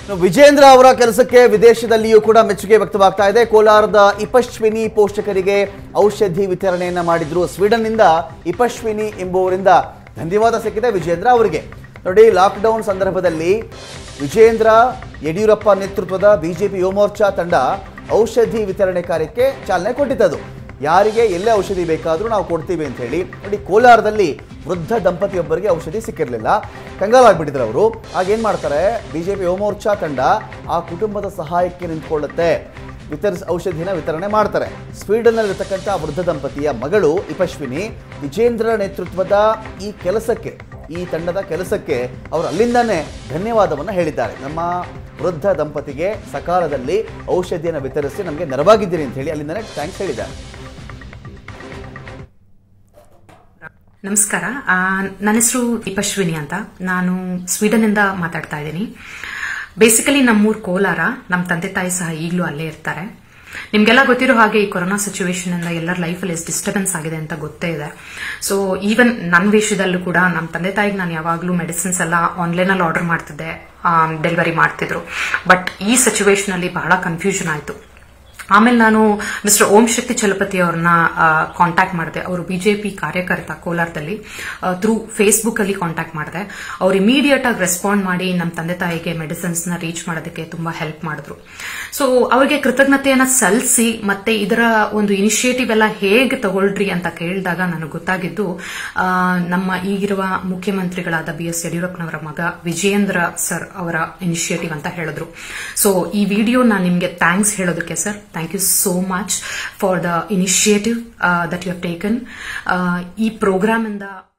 ಇನ್ನು ವಿಜೇಂದ್ರ ಅವರ ಕೆಲಸಕ್ಕೆ ವಿದೇಶದಲ್ಲಿಯೂ ಕೂಡ ಮೆಚ್ಚುಗೆ ವ್ಯಕ್ತವಾಗ್ತಾ ಇದೆ ಕೋಲಾರದ ಇಪಶ್ವಿನಿ ಪೋಷಕರಿಗೆ ಔಷಧಿ ವಿತರಣೆಯನ್ನ ಮಾಡಿದ್ರು ಸ್ವೀಡನ್ನಿಂದ ಇಪಶ್ವಿನಿ ಎಂಬುವರಿಂದ ಧನ್ಯವಾದ ಸಿಕ್ಕಿದೆ ವಿಜೇಂದ್ರ ಅವರಿಗೆ ನೋಡಿ ಲಾಕ್ಡೌನ್ ಸಂದರ್ಭದಲ್ಲಿ ವಿಜೇಂದ್ರ ಯಡಿಯೂರಪ್ಪ ನೇತೃತ್ವದ ಬಿಜೆಪಿ ಯುವಮೋರ್ಚಾ ತಂಡ ಔಷಧಿ ವಿತರಣೆ ಕಾರ್ಯಕ್ಕೆ ಚಾಲನೆ ಕೊಟ್ಟಿದ್ದದು ಯಾರಿಗೆ ಎಲ್ಲೇ ಔಷಧಿ ಬೇಕಾದರೂ ನಾವು ಕೊಡ್ತೀವಿ ಅಂತ ಹೇಳಿ ನೋಡಿ ಕೋಲಾರದಲ್ಲಿ ವೃದ್ಧ ದಂಪತಿಯೊಬ್ಬರಿಗೆ ಔಷಧಿ ಸಿಕ್ಕಿರಲಿಲ್ಲ ಕಂಗಾಲಾಗ್ಬಿಟ್ಟಿದ್ರು ಅವರು ಆಗ ಏನು ಮಾಡ್ತಾರೆ ಬಿಜೆಪಿ ಯುವಮೋರ್ಚಾ ತಂಡ ಆ ಕುಟುಂಬದ ಸಹಾಯಕ್ಕೆ ನಿಂತ್ಕೊಳ್ಳುತ್ತೆ ವಿತರಿಸ ಔಷಧಿನ ವಿತರಣೆ ಮಾಡ್ತಾರೆ ಸ್ವೀಡನ್ನಲ್ಲಿರ್ತಕ್ಕಂಥ ವೃದ್ಧ ದಂಪತಿಯ ಮಗಳು ಇಪಶ್ವಿನಿ ವಿಜೇಂದ್ರ ನೇತೃತ್ವದ ಈ ಕೆಲಸಕ್ಕೆ ಈ ತಂಡದ ಕೆಲಸಕ್ಕೆ ಅವರು ಅಲ್ಲಿಂದಾನೇ ಧನ್ಯವಾದವನ್ನು ಹೇಳಿದ್ದಾರೆ ನಮ್ಮ ವೃದ್ಧ ದಂಪತಿಗೆ ಸಕಾಲದಲ್ಲಿ ಔಷಧಿಯನ್ನು ವಿತರಿಸಿ ನಮಗೆ ನೆರವಾಗಿದ್ದೀರಿ ಅಂತ ಹೇಳಿ ಅಲ್ಲಿಂದಾನೇ ಥ್ಯಾಂಕ್ಸ್ ಹೇಳಿದ್ದಾರೆ ನಮಸ್ಕಾರ ಆ, ನನ್ನ ಹೆಸರು ದೀಪಶ್ವಿನಿ ಅಂತ ನಾನು ಸ್ವೀಡನ್ ಇಂದ ಮಾತಾಡ್ತಾ ಇದ್ದೀನಿ ಬೇಸಿಕಲಿ ನಮ್ಮೂರು ಕೋಲಾರ ನಮ್ಮ ತಂದೆ ತಾಯಿ ಸಹ ಈಗಲೂ ಅಲ್ಲೇ ಇರ್ತಾರೆ ನಿಮ್ಗೆಲ್ಲ ಗೊತ್ತಿರೋ ಹಾಗೆ ಈ ಕೊರೋನಾ ಸಿಚುವೇಶನ್ ಇಂದ ಎಲ್ಲರ ಲೈಫಲ್ಲಿ ಎಷ್ಟು ಡಿಸ್ಟರ್ಬೆನ್ಸ್ ಆಗಿದೆ ಅಂತ ಗೊತ್ತೇ ಇದೆ ಸೊ ಈವನ್ ನನ್ನ ವಿಷಯದಲ್ಲೂ ಕೂಡ ನಮ್ಮ ತಂದೆ ತಾಯಿಗೆ ನಾನು ಯಾವಾಗಲೂ ಮೆಡಿಸಿನ್ಸ್ ಎಲ್ಲ ಆನ್ಲೈನಲ್ಲಿ ಆರ್ಡರ್ ಮಾಡ್ತಿದ್ದೆ ಡೆಲಿವರಿ ಮಾಡ್ತಿದ್ರು ಬಟ್ ಈ ಸಿಚುವೇಶನ್ ಅಲ್ಲಿ ಬಹಳ ಕನ್ಫ್ಯೂಷನ್ ಆಯಿತು ಆಮೇಲೆ ನಾನು ಮಿಸ್ಟರ್ ಓಂ ಶಕ್ತಿ ಚಲಪತಿ ಅವ್ರನ್ನ ಕಾಂಟ್ಯಾಕ್ಟ್ ಮಾಡಿದೆ ಅವರು ಬಿಜೆಪಿ ಕಾರ್ಯಕರ್ತ ಕೋಲಾರದಲ್ಲಿ ಥ್ರೂ ಫೇಸ್ಬುಕ್ ಅಲ್ಲಿ ಕಾಂಟ್ಯಾಕ್ಟ್ ಮಾಡಿದೆ ಅವ್ರು ಇಮಿಡಿಯೇಟ್ ಆಗಿ ರೆಸ್ಪಾಂಡ್ ಮಾಡಿ ನಮ್ಮ ತಂದೆ ತಾಯಿಗೆ ಮೆಡಿಸಿನ್ಸ್ ನ ರೀಚ್ ಮಾಡೋದಕ್ಕೆ ತುಂಬಾ ಹೆಲ್ಪ್ ಮಾಡಿದ್ರು ಸೊ ಅವರಿಗೆ ಕೃತಜ್ಞತೆಯನ್ನ ಸಲ್ಲಿಸಿ ಮತ್ತೆ ಇದರ ಒಂದು ಇನಿಷಿಯೇಟಿವ್ ಎಲ್ಲ ಹೇಗೆ ತಗೊಳ್ರಿ ಅಂತ ಕೇಳಿದಾಗ ನನಗೆ ಗೊತ್ತಾಗಿದ್ದು ಆ, ನಮ್ಮ ಈಗಿರುವ ಮುಖ್ಯಮಂತ್ರಿಗಳಾದ ಬಿ ಎಸ್ ಯಡಿಯೂರಪ್ಪನವರ ಮಗ ವಿಜಯೇಂದ್ರ ಸರ್ ಅವರ ಇನಿಷಿಯೇಟಿವ್ ಅಂತ ಹೇಳಿದ್ರು ಸೊ ಈ ವಿಡಿಯೋ ನಾನು ನಿಮಗೆ ಥ್ಯಾಂಕ್ಸ್ ಹೇಳೋದಕ್ಕೆ sir thank you so much for the initiative that you have taken ಈ ಪ್ರೋಗ್ರಾಮ್ ಇಂದ